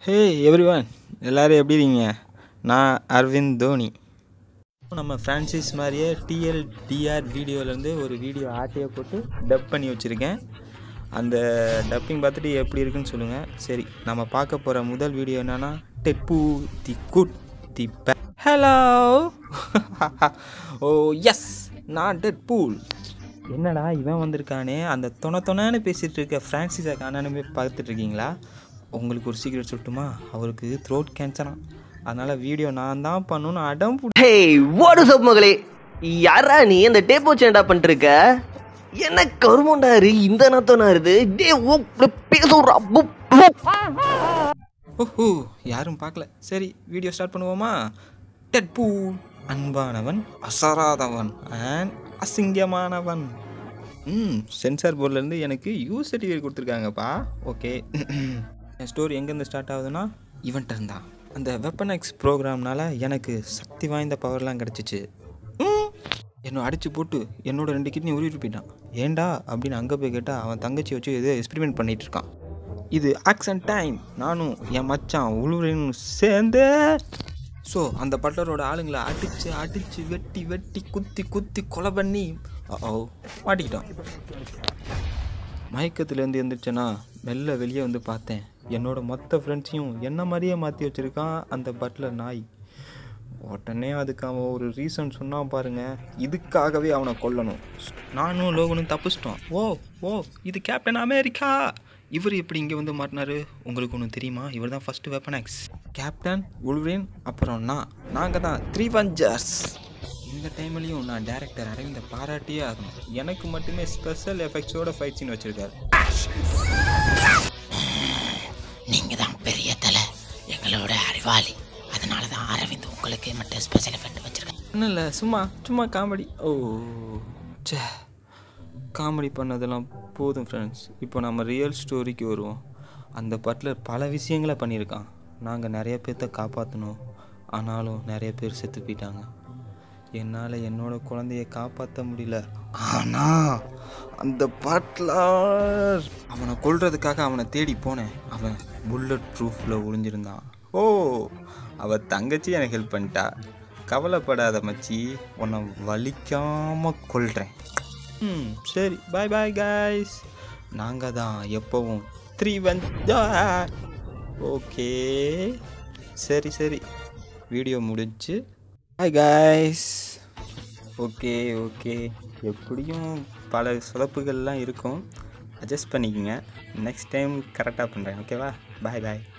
ஹே everyone எல்லாரும் எப்படி இருக்கீங்க நான் அரவிந்த் தோனி நம்ம ஃப்ரான்சிஸ் மாதிரியே டிஎல் டிஆர் வீடியோலேருந்து ஒரு வீடியோ ஆட்டையை போட்டு டப் பண்ணி வச்சுருக்கேன் அந்த டப்பிங் பார்த்துட்டு எப்படி இருக்குன்னு சொல்லுங்கள் சரி நம்ம பார்க்க போகிற முதல் வீடியோ என்னென்னா டெப்பு the good the bad hello oh yes நான் டெட் பூல் என்னடா இவன் வந்திருக்கானே அந்த தொண தொணன்னு பேசிகிட்டு இருக்க ஃப்ரான்சிஸை காணானுமே பார்த்துட்டு இருக்கீங்களா உங்களுக்கு ஒரு சீக்கிரம் சொல்லட்டுமா அவருக்கு த்ரோட் கேன்சராம் அதனால் வீடியோ நான் தான் பண்ணணும்னு அடம் பிடி- ஹே வாட் இஸ் அப் மகளே யாரா நீ அந்த டேப் வச்சு என்னடா பண்ணிட்டு இருக்க என்ன கருமண்டாரு இந்த நாத்தனாருது டே ஓ பேசுறா ஓஹோ யாரும் பார்க்கல சரி வீடியோ ஸ்டார்ட் பண்ணுவோமா டெட் பூல் அன்பானவன் அசராதவன் அண்ட் அசிங்கமானவன் ம் சென்சார் போர்ட்லேருந்து எனக்கு யூ சர்டிஃபிகேட் கொடுத்துருக்காங்கப்பா ஓகே என் ஸ்டோரி எங்கேருந்து ஸ்டார்ட் ஆகுதுன்னா இவன்ட்ட இருந்தான் அந்த வெப்பன் எக்ஸ் ப்ரோக்ராம்னால எனக்கு சக்தி வாய்ந்த பவர்லாம் கிடச்சிச்சு என்னை அடித்து போட்டு என்னோட ரெண்டு கிட்னி உருவிட்டு போயிட்டான் ஏன்டா அப்படின்னு அங்கே போய் கேட்டால் அவன் தங்கச்சி வச்சு ஏதோ எக்ஸ்பெரிமெண்ட் பண்ணிட்டு இருக்கான் இது ஆக்ஷன் டைம் நானும் என் மச்சான் உழுவுறேன்னு சேர்ந்து ஸோ அந்த பட்டரோட ஆளுங்களை அடித்து அடித்து வெட்டி வெட்டி குத்தி குத்தி கொலை பண்ணி ஓ மாட்டிக்கிட்டோம் மயக்கத்துலேருந்து எழுந்திரிச்சேன்னா மெல்ல வெளியே வந்து பார்த்தேன் என்னோட மொத்த ஃப்ரெண்ட்ஸையும் என்ன மாதிரியே மாற்றி வச்சுருக்கான் அந்த பட்லர் நாய் உடனே அதுக்கு அவன் ஒரு ரீசன் சொன்னான் பாருங்க இதுக்காகவே அவனை கொல்லணும் நானும் லோகனும் தப்பிச்சிட்டோம் ஓ ஓ இது கேப்டன் அமெரிக்கா இவர் எப்படி இங்கே வந்து மாட்டினாரு உங்களுக்கு ஒன்று தெரியுமா இவர் தான் first weapon X captain Wolverine அப்புறம் நான் நாங்கள் தான் த்ரீ வஞ்சர்ஸ் இந்த டைம்லையும் நான் டேரக்டர் அரவிந்த பாராட்டியே ஆகணும் எனக்கு மட்டுமே ஸ்பெஷல் எஃபெக்ட்ஸோட ஃபைட் சீன் வச்சுருக்காரு நீங்க தான் பெரிய தலை எங்களோட அறிவாளி அதனால தான் அரவிந்த் உங்களுக்கு மட்டும் ஸ்பெஷல் எஃபெக்ட் வச்சிருக்கேன் ஒன்றும் இல்லை சும்மா சும்மா காமெடி ஓ ச்சே காமெடி பண்ணதெல்லாம் போதும் ஃப்ரெண்ட்ஸ் இப்போ நம்ம ரியல் ஸ்டோரிக்கு வருவோம் அந்த பட்லர் பல விஷயங்களை பண்ணியிருக்கான் நாங்கள் நிறைய பேர்த்த காப்பாற்றணும் ஆனாலும் நிறைய பேர் செத்து போயிட்டாங்க என்னால் என்னோட குழந்தைய காப்பாற்ற முடியல ஆனால் அந்த பட்லர் அவனை கொல்றதுக்காக அவனை தேடி போனேன் அவன் புல்லட் ப்ரூஃபில் ஒளிஞ்சிருந்தான் ஓ அவ தங்கச்சி எனக்கு ஹெல்ப் பண்ணிட்டா கவலைப்படாத மச்சி உன்னை வலிக்காம கொல்றேன் ம் சரி பாய் பாய் காய்ஸ் நாங்கள் தான் எப்போவும் த்ரீ வந்தா ஓகே சரி சரி வீடியோ முடிஞ்சு பாய் காய்ஸ் ஓகே ஓகே எப்படியும் பல சொதப்புகள்லாம் இருக்கும் அட்ஜஸ்ட் பண்ணிக்கோங்க நெக்ஸ்ட் டைம் கரெக்டாக பண்ணுறேன் ஓகேவா பாய் பாய்